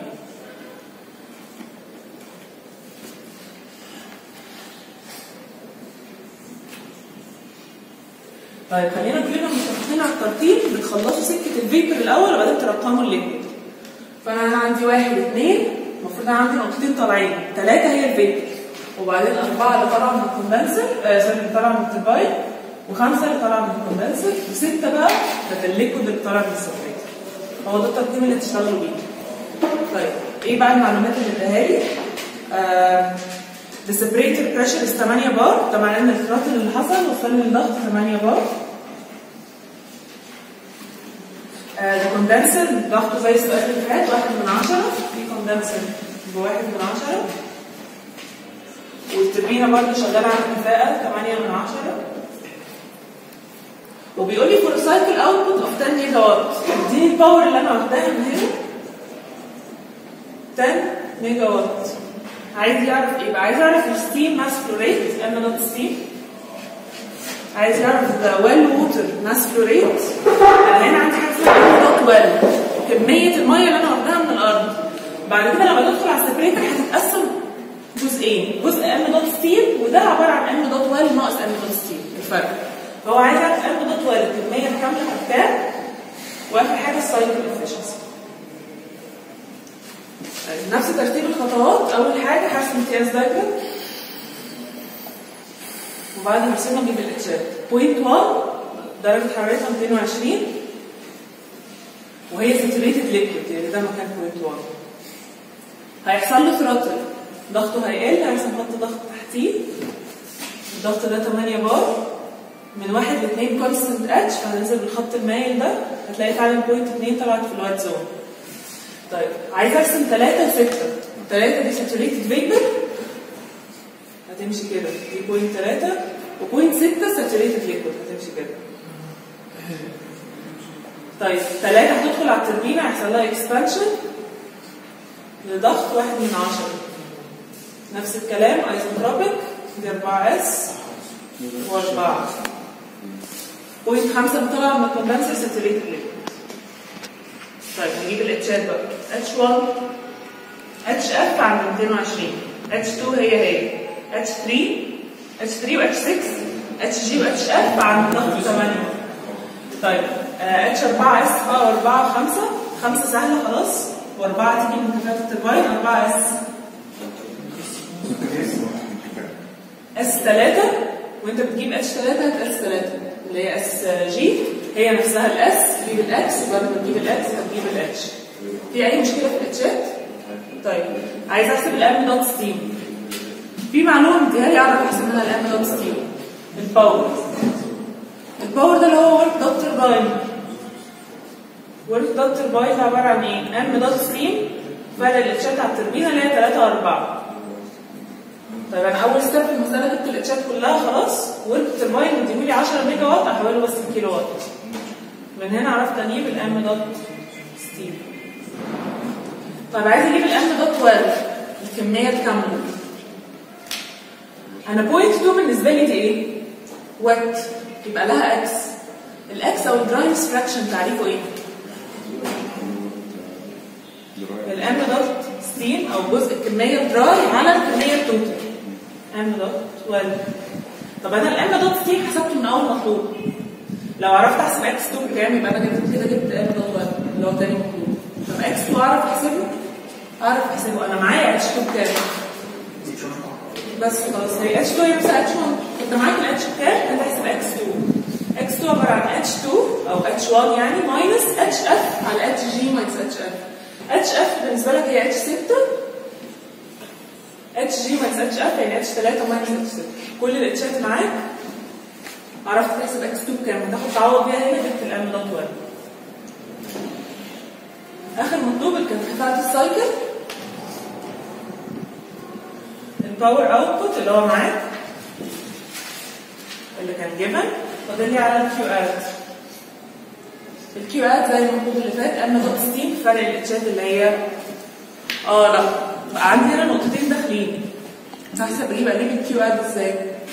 طيب خلينا كلنا متفقين على الترتيب بتخلصوا سكه الفيبر الاول وبعدين ترقموا الليكويد فانا هنا عندي واحد اثنين المفروض انا عندي نقطتين طالعين ثلاثه هي الفيبر وبعدين اربعه اللي طالعه من الكوندنسر آه سوري اللي طالعه من الترباين وخمسه اللي طالعه من الكوندنسر وسته بقى ده الليكويد اللي طالع من السبريتر هو ده الترتيب اللي تشتغلوا بيه طيب ايه بقى المعلومات اللي اداها لي؟ آه The separator pressure is 8 بار ده معناه ان الثروتل اللي حصل وصل للضغط 8 بار آه، ده كوندنسر ضغطه زي السؤال اللي فات واحد من عشرة في كوندنسر بواحد من عشرة والتربينة برضه شغالة على كفاءة 8 من عشرة وبيقول لي فور سايكل اوتبوت اوف 10 ميجا وات اديني الباور اللي انا واخداها من هنا 10 ميجا وات عايز يعرف ايه بقى عايز يعرف الستيم ماس فلو ريت ام نوت ستيم عايز يعرف ذا ويل ووتر ماس فلو ريت انا هنا عندي حاجه اسمها دوت ويل كميه الميه اللي انا واخداها من الارض بعد كده لما تدخل على السبريتر هتتقسم جزئين جزء ام دوت ستيم وده عباره عن ام دوت ويل ناقص ام دوت ستيم الفرق فهو عايز يعرف ام دوت ويل الكميه الكامله بكام واخر حاجه السايكل افشنسي نفس ترتيب الخطوات اول حاجه هرسم امتياز دايجرام وبعد ما ارسمها اجيب الاتشات بوينت 1 درجه حرارتها 220 وهي ساتوريتد ليكويد يعني ده مكان بوينت 1 هيحصل له ثروتل ضغطه هيقل هيرسم خط ضغط تحتيه الضغط ده 8 بار من 1 ل 2 كونستنت اتش فهننزل بالخط المايل ده هتلاقي فعلا بوينت 2 طلعت في الوايت زون طيب عايز ارسم 3 و6 3 دي ساتوريتد فيبر هتمشي كده دي بوينت 3 وبوينت 6 ساتوريتد ليكويد هتمشي كده طيب ثلاثة هتدخل على التربينة هيحصل لها اكسبانشن لضغط واحد من عشرة نفس الكلام ايزوتروبيك دي 4 اس و4 بوينت خمسة بتطلع من الكوندنسر ساتوريتد ليكويد طيب نجيب الاتشات بقى H1 HF عند 220 H2 هي هي H3 H3 و H6 HG و HF عند ضغط 8 طيب آه H4 S بقى و4 5 5 سهلة خلاص و4 تيجي من كفاءة الترباين 4 S اس 3 وانت بتجيب اتش 3 هات اس 3 اللي هي اس جي هي نفسها الاس تجيب الاكس وبعد ما تجيب الاكس هتجيب الاتش في اي مشكله في الاتشات؟ طيب عايز احسب الام دوت ستيم في معلومه مديها لي اعرف احسب منها الام دوت ستيم الباور الباور ده اللي هو ورك دوت ترباين ورك دوت ترباين عباره عن ايه؟ ام دوت ستيم فرق الاتشات على التربينه اللي هي 3 4 طيب انا اول ستيب في المساله جبت الاتشات كلها خلاص ورك ترباين مديهولي 10 ميجا وات احوله بس كيلو وات من هنا عرفت اجيب الام دوت ستيم طيب عايز اجيب الام دوت 12 الكميه الكامله انا بوينت 2 بالنسبه لي دي ايه؟ وات يبقى لها اكس الاكس او الدراينس فراكشن تعريفه ايه؟ الام دوت ستيم او جزء الكميه الدراي على الكميه التوتال ام دوت 12 طب انا الام دوت ستيم حسبته من اول مطلوب لو عرفت احسب اكس 2 بكام يبقى انا جبت كده جبت ام دوت 12 اللي هو تاني مطلوب طب اكس 2 اعرف احسبه؟ اعرف احسبه انا معايا اتش 2 بكام؟ بس خلاص هي اتش 2 يبقى اتش 1 انت معاك الاتش بكام؟ انت احسب اكس 2 اكس 2 عباره عن اتش 2 او اتش 1 يعني ماينس اتش اف على اتش جي ماينس اتش اف اتش اف بالنسبه لك هي اتش 6 اتش جي ماينس اتش اف يعني اتش 3 ماينس اتش 6 كل الاتشات معاك عرفت تحسب اكس 2 بكام هتاخد تعوض بيها هنا جبت الام دوت 1 اخر مطلوب الكفاءة السايكل الباور اوتبوت اللي هو معاك اللي كان جيفن فاضل لي على الكيو اد الكيو اد زي المطلوب اللي فات ام دوت ستيم فرق الاتشات اللي هي اه لا بقى عندي هنا نقطتين داخلين هحسب اجيب اجيب الكيو اد ازاي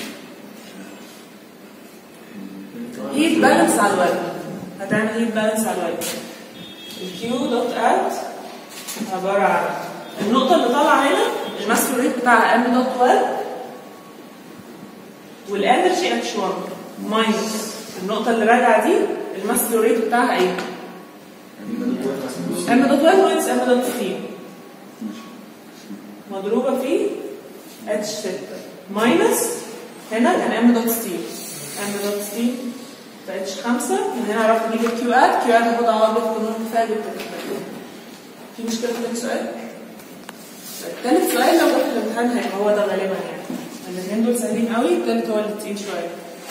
هيت بالانس على الويب هتعمل هيت بالانس على الويب الكيو دوت اد عباره عن النقطه اللي طالعه هنا الماسكو ريت بتاعها ام دوت 12 والانرجي اتش 1 ماينس النقطه اللي راجعه دي الماسكو ريت بتاعها ايه؟ ام دوت 12 ماينس ام دوت 3 مضروبه في اتش 6 ماينس هنا كان ام دوت ستيل ام دوت ستيل في اتش 5 من هنا عرفت اجيب الكيو اد كيو اد هاخد عوض في قانون الكفايه جبت الكفايه في مشكله في تاني سؤال؟ تالت سؤال لو رحت الامتحان هيبقى هو ده غالبا يعني الاثنين دول سهلين قوي التالت هو اللي تقيل شويه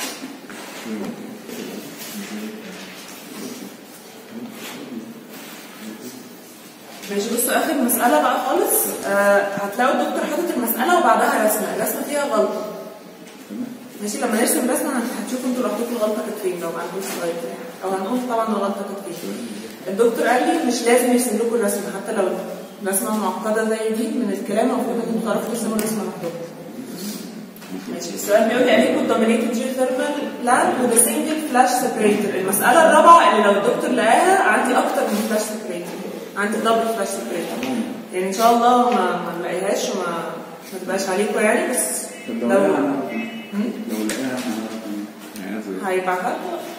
ماشي بصوا اخر مساله بقى خالص آه هتلاقوا الدكتور حاطط المساله وبعدها رسمه الرسمه فيها غلطه ماشي لما نرسم رسمه هتشوفوا انتوا لوحدكم الغلطه كانت فين لو ما عندكوش سلايد يعني او هنقول طبعا الغلطه كانت فين الدكتور قال لي مش لازم يرسم لكم الرسمه حتى لو رسمه معقده زي دي من الكلام المفروض انكم تعرفوا ترسموا الرسمه لوحدكم ماشي السؤال بيقول لي عليكم dominated geothermal plant with a single flash separator المسألة الرابعة اللي لو الدكتور لقاها عندي أكتر من flash separator عندي دبل flash separator يعني إن شاء الله ما ما نلاقيهاش وما ما تبقاش عليكم يعني بس
طب لو
لو
لقينا
هم؟
لو لقينا يعني ازاي؟
هيبعتها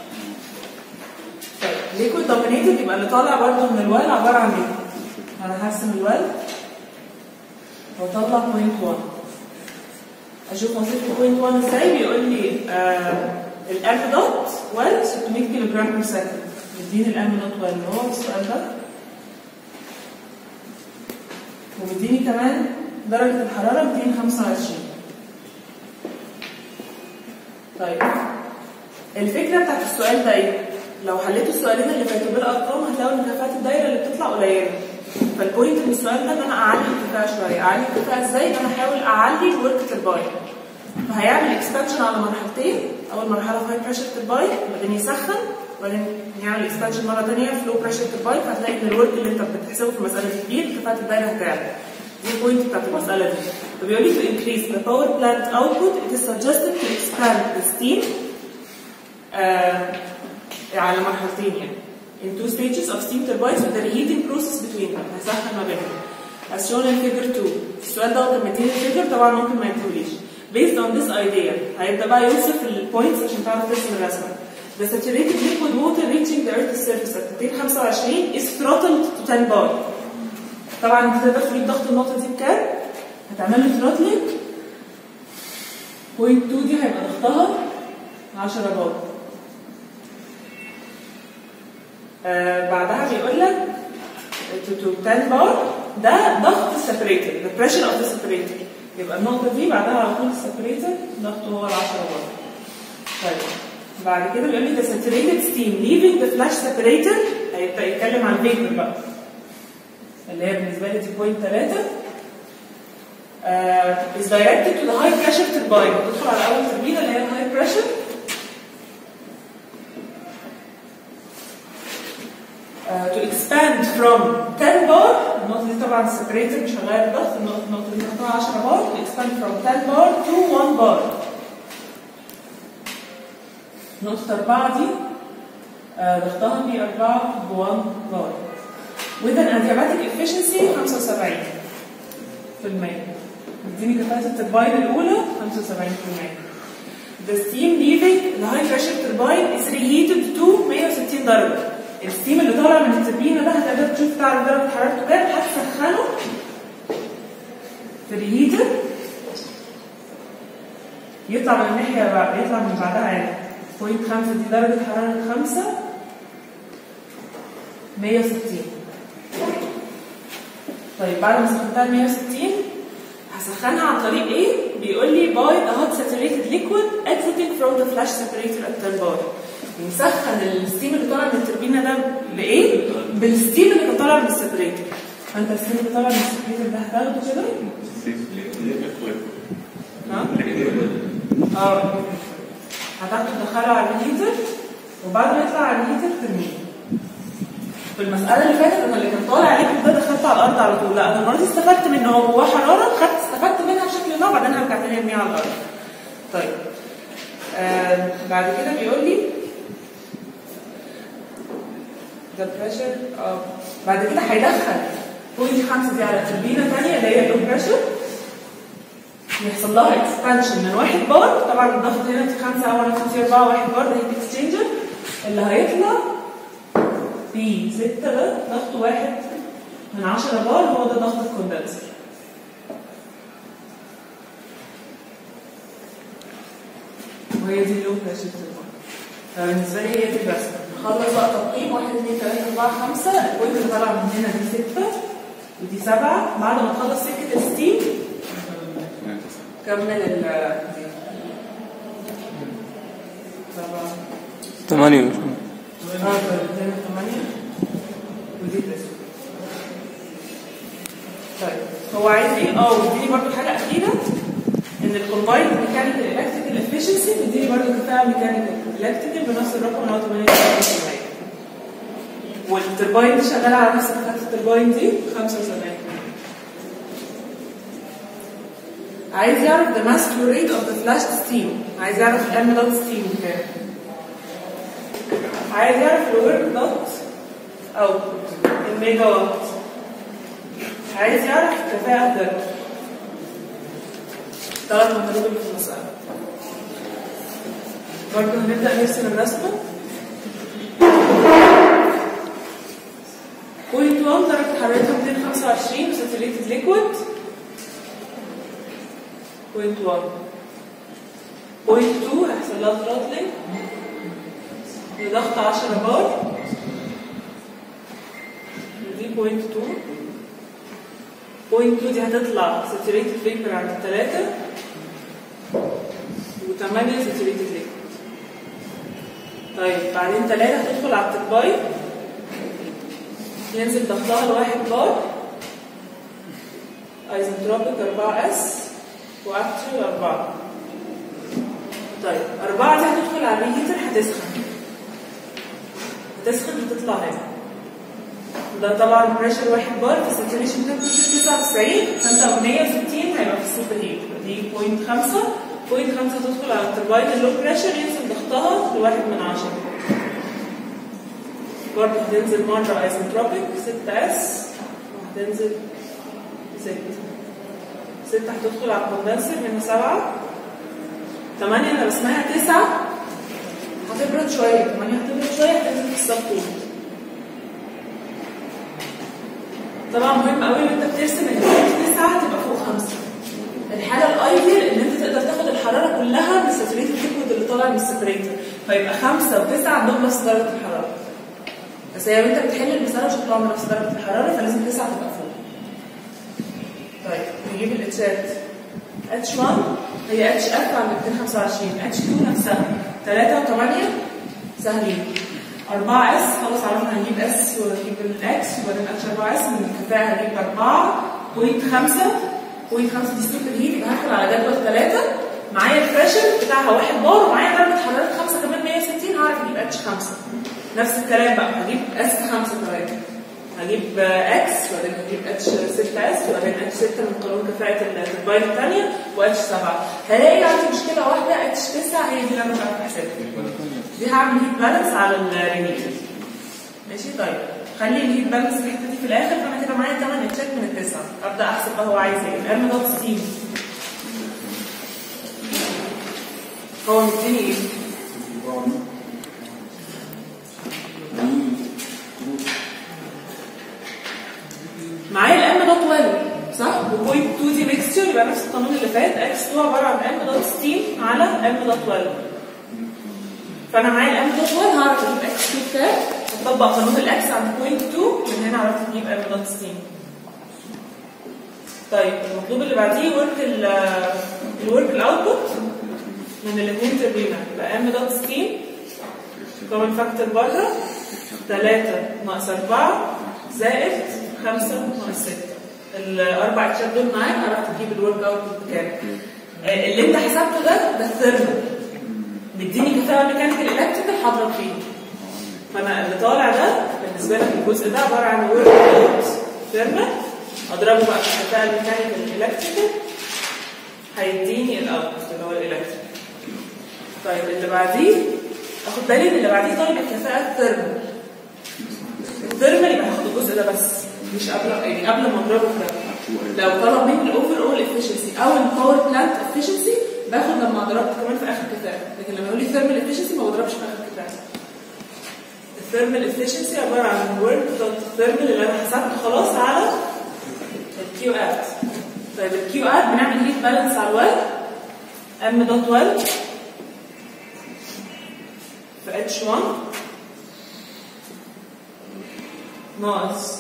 طيب ليكويد دومينيتد يبقى اللي طالع برضه من الوال عبارة عن ايه؟ أنا هرسم الوال واطلع بوينت 1 اشوف وظيفه بوينت 1 ازاي بيقول لي آه الام دوت 1 600 كيلو جرام بير سكند مديني الام دوت 1 اللي هو السؤال ده ومديني كمان درجة الحرارة 225 طيب الفكرة بتاعت السؤال ده ايه؟ لو حليتوا السؤالين اللي فاتوا بالارقام هتلاقوا ان كفاءة الدايرة اللي بتطلع قليلة فالبوينت من السؤال ده ان انا اعلي الكفاءة شوية اعلي الكفاءة ازاي؟ ان انا احاول اعلي الورك ترباين فهيعمل اكسبانشن على مرحلتين اول مرحله هاي بريشر ترباين وبعدين يسخن وبعدين يعمل اكسبانشن مره ثانيه فلو بريشر ترباين فهتلاقي ان الورك اللي انت بتحسبه في المساله دي كبير كفاءه الدايره هتعلى دي البوينت بتاعت المساله دي فبيقول لي to increase the power plant output it is suggested to expand the steam آه على مرحلتين يعني in two stages of steam turbines with a reheating process between them هسخن ما بينهم as shown in figure 2 السؤال ده كان مديني الفيجر طبعا ممكن ما ينتهوليش based on this idea هيبدا بقى يوصف البوينتس عشان تعرف ترسم الرسمه The saturated liquid water reaching the earth's surface at 225 is throttled to 10 bar. طبعا انت تقدر تجيب ضغط النقطه دي بكام؟ هتعمل له ثروتلينج بوينت 2 دي هيبقى ضغطها 10 بار. آه بعدها بيقول لك to, to 10 بار ده ضغط السبريتر the pressure of the separator يبقى النقطة دي بعدها على طول السبريتر ضغطه هو ال 10 بار طيب بعد كده بيقول لي the saturated steam leaving the flash separator هيبدأ يتكلم عن vapor بقى اللي هي بالنسبة لي دي بوينت 3 uh, is directed to the high pressure turbine تدخل على أول تربينة اللي هي high pressure uh, to expand from 10 بار النقطة دي طبعا السبريتر مش هغير الضغط النقطة النقطة دي ضغطها 10 بار to expand from 10 بار to 1 بار نقطة 4 دي آه، ضغطها ب 4 ب 1 بار with an adiabatic efficiency 75 في المية اديني كفاءة الترباين الأولى 75% The steam leaving the high pressure turbine is reheated to 160 درجة الستيم اللي طالع من التربينة ده هتقدر تشوف تعرف درجة حرارته كام هتسخنه في الريهيتر يطلع من الناحية بعد يطلع من بعدها يعني بوينت خمسة دي درجة حرارة خمسة 160 طيب بعد ما سخنتها ل 160 هسخنها عن طريق ايه؟ بيقول لي باي a hot saturated liquid exiting from the flash separator at 10 bar نسخن الستيم اللي طالع من التربينه ده بايه؟ بالستيم اللي كان طالع من السبريتر فانت الستيم اللي طالع من السبريتر ده هتاخده كده ها؟ اه هتاخده تدخله على الهيتر وبعد ما يطلع على الهيتر ترميه في المسألة اللي فاتت انا اللي كان طالع عليك ده دخلته على الأرض على طول لا أنا المرة دي استفدت منه هو جواه حرارة خدت استفدت منها بشكل ما وبعدين هرجع تاني ارميها على الأرض طيب آه بعد كده بيقول لي the pressure اه بعد كده هيدخل بوينت خمسة دي على تربينة ثانية اللي هي low pressure يحصل لها اكسبانشن من واحد بار طبعا الضغط هنا في خمسة أو خمسة أربعة واحد بار ده هيت اكسشينجر اللي هيطلع في ستة ده ضغط واحد من عشرة بار هو ده ضغط الكوندنسر وهي دي اللو بريشر فبالنسبة لي هي دي الرسمة نخلص بقى تقييم واحد اثنين ثلاثة أربعة خمسة البوينت اللي طالعة من هنا دي ستة ودي سبعة بعد ما تخلص سكة الستيم كمل ال دي. سبعة
ثمانية
اه طيب هنا ثمانية ودي تسعة طيب هو عايز ايه؟ اه واديني برضه حاجة أخيرة إن الكومبايند ميكانيكال إلكتريكال افشنسي بيديني برضه كفاءة ميكانيكال إلكتريكال بنفس الرقم اللي هو 88% والترباين دي شغالة على نفس كفاءة الترباين دي 75 عايز يعرف the mass flow rate of the flashed steam عايز يعرف الام دوت ستيم كام عايز يعرف الورك دوت اوتبوت الميجا وات عايز يعرف كفاءة الدرجة ثلاث مطالب في المسألة برضه هنبدأ نرسم الرسمة بوينت 1 درجة حرارتها 225 وساتوريتد ليكويد بوينت 1 بوينت 2 هيحصل لها ثروتلينج لضغط 10 بار دي بوينت 2 بوينت 2 دي هتطلع ساتوريتد فيبر عند الثلاثة و8 ساتوريتد ليكويد طيب بعدين 3 هتدخل على الترباين ينزل ضغطها لواحد بار ايزنتروبيك 4 اس واكتري 4 طيب أربعة دي هتدخل على الريهيتر هتسخن هتسخن هتطلع هنا ده طبعا بريشر واحد بار في الساتوريشن تمبرتشر 99 فانت 160 هيبقى في السوبر هيت دي بوينت 5 بوينت 5 تدخل على الترباين اللو بريشر ينزل ضغطها لواحد من عشرة برضه هتنزل مرة ايزنتروبيك 6 اس وهتنزل 6 6 هتدخل على الكوندنسر هنا 7 8 انا رسمها 9 هتبرد شوية 8 هتبرد شوية هتنزل في السبتون طبعا مهم قوي ان انت بترسم ان البوينت 9 تبقى فوق 5 الحاله الايديال ان انت تقدر تاخد الحراره كلها من الساتوريتد ليكويد اللي طالع من السيبريتور فيبقى 5 و9 عندهم نفس درجه الحراره بس هي وانت بتحل المساله مش هتطلع من نفس درجه الحراره فلازم 9 تبقى فوق طيب نجيب الاتشات اتش 1 هي اتش اف عند 225 اتش 2 نفسها 3 و8 سهلين 4 اس خلاص عرفنا هنجيب اس ونجيب الاكس وبعدين اتش 4 اس من الكفاءه هنجيب 4 بوينت 5 بوينت 5 دي سوبر هيت يبقى هدخل على جدول 3 معايا البريشر بتاعها 1 بار ومعايا درجه حراره 5 كمان 160 هعرف اجيب اتش 5 نفس الكلام بقى هجيب اس 5 كمان هجيب اكس وبعدين هجيب اتش 6 اس وبعدين اتش 6 من قانون كفاءه الترباين الثانيه واتش 7 هلاقي عندي مشكله واحده اتش 9 هي دي اللي انا مش عارفه احسبها دي هعمل هيت بالانس على الريميتر ماشي طيب خلي الهيت بالانس الحته دي في الاخر فانا كده معايا 8 تشيك من التسعه ابدا احسب بقى هو عايز ايه الام دوت ستيم هو مديني ايه؟ معايا الام دوت 12 صح؟ وبوينت 2 دي ميكستشر يبقى نفس القانون اللي فات اكس 2 عباره عن ام دوت ستيم على ام دوت 12 فانا معايا الام دوت 1 هعرف اجيب اكس 2 كام اطبق قانون الاكس عند بوينت 2 من هنا عرفت اجيب ام دوت ستيم طيب المطلوب اللي بعديه ورك الورك الاوتبوت من الاثنين تربينه يبقى ام دوت ستيم كومن فاكتور بره 3 ناقص 4 زائد 5 ناقص 6 الاربع اتشات دول معاك عرفت تجيب الورك اوتبوت بكام آه، اللي انت حسبته ده ده الثيرمال مديني كفاءه ميكانيكال الكتريكال هضرب فيه فانا اللي طالع ده بالنسبه لك الجزء ده عباره عن ورك اوت ثيرمال اضربه بقى في الكفاءه الميكانيكال الكتريكال هيديني الاوتبوت اللي هو الالكتريك طيب اللي بعديه اخد بالي ان اللي بعديه طالب الكفاءه الثيرمال الثيرمال يبقى هاخد الجزء ده بس مش قبل يعني قبل ما اضربه في ده لو طلب مني الاوفر اول افشنسي او الباور بلانت افشنسي باخد لما ضربت كمان في اخر كفاءه لكن لما يقول لي ثيرمال افشنسي ما بضربش في اخر كفاءه الثيرمال افشنسي عباره عن الورك دوت الثيرمال اللي انا حسبته خلاص على الكيو ات طيب الكيو ات بنعمل هيت بالانس على الويب ام دوت 12 في اتش 1 ناقص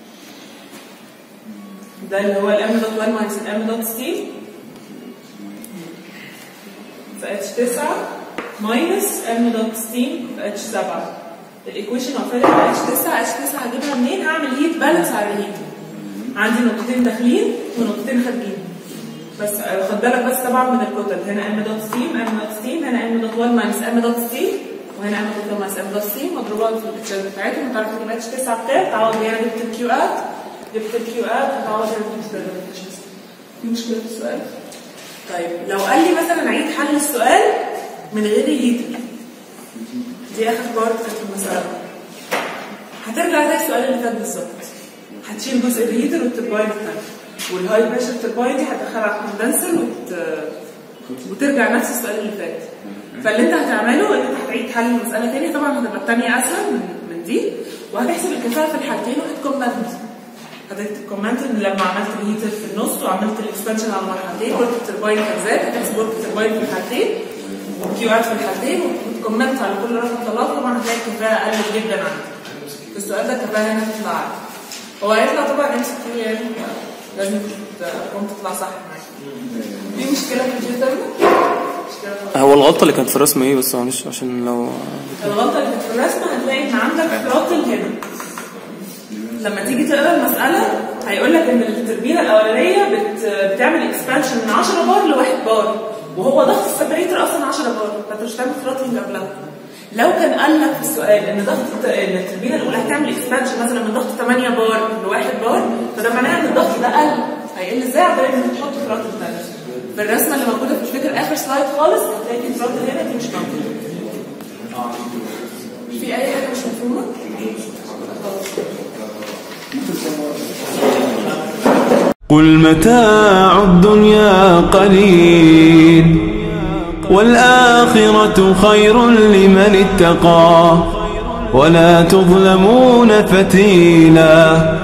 ده اللي هو الام دوت 1 ماينس الام دوت ستيم في اتش 9 ماينس ام دوت ستيم في اتش 7 الايكويشن اوف اتش 9 اتش 9 هجيبها منين؟ هعمل هيت بالانس على الهيت عندي نقطتين داخلين ونقطتين خارجين بس آه، خد بالك بس طبعا من الكتل هنا ام دوت ستيم ام دوت ستيم هنا ام دوت 1 ماينس ام دوت ستيم وهنا ام دوت 1 ماينس ام دوت ستيم مضروبات في الاتشات بتاعتهم تعرف تجيب اتش 9 بكام تعوض هنا جبت الكيو ات جبت الكيو ات وتعوض هنا جبت الاتش في مشكله في السؤال؟ طيب لو قال لي مثلا عيد حل السؤال من غير الهيتر دي اخر بارت كانت في المساله هترجع زي السؤال اللي فات بالظبط هتشيل جزء الهيتر والترباين الثاني والهاي بريشر ترباين دي هتدخلها على الكوندنسر وت... وترجع نفس السؤال اللي فات فاللي انت هتعمله ان انت هتعيد حل المساله تاني طبعا هتبقى الثانيه اسهل من, من دي وهتحسب الكفاءه في الحالتين وهتكومنت هتكتب كومنت ان لما عملت الهيتر في النص وعملت الاكسبانشن على مرحلتين ورك الترباين كان زاد هتحسب ورك الترباين في الحالتين والكيو ات في الحالتين وتكومنت على كل رقم طلعته طبعا هتلاقي الكفاءه قلت جدا عندك في السؤال ده الكفاءه هنا هتطلع عالية. هو هيطلع طبعا ام سي كيو يعني لازم الارقام تطلع صح معاك في مشكله في الجيتر مشكله
هو الغلطة اللي كانت في الرسم ايه بس معلش عشان لو
الغلطه اللي كانت في الرسمه هتلاقي ان عندك ثروتل هنا لما تيجي تقرا المساله هيقول لك ان التربينه الاولانيه بت... بتعمل اكسبانشن من 10 بار ل 1 بار وهو ضغط السبريتر اصلا 10 بار فانت مش هتعمل ثروتلنج قبلها لو كان قال لك في السؤال ان ضغط الت- ان التربينه الاولى هتعمل اكسبانشن مثلا من ضغط 8 بار لواحد بار فده معناه ان الضغط ده قل هيقل ازاي عبال ان انت تحط ثروتل تاني في الرسمه اللي موجوده في الفكر اخر سلايد خالص هتلاقي في ثروتل هنا دي مش موجوده في اي حاجه مش مفهومه؟ خلاص
قل متاع الدنيا قليل والآخرة خير لمن اتقى ولا تظلمون فتيلا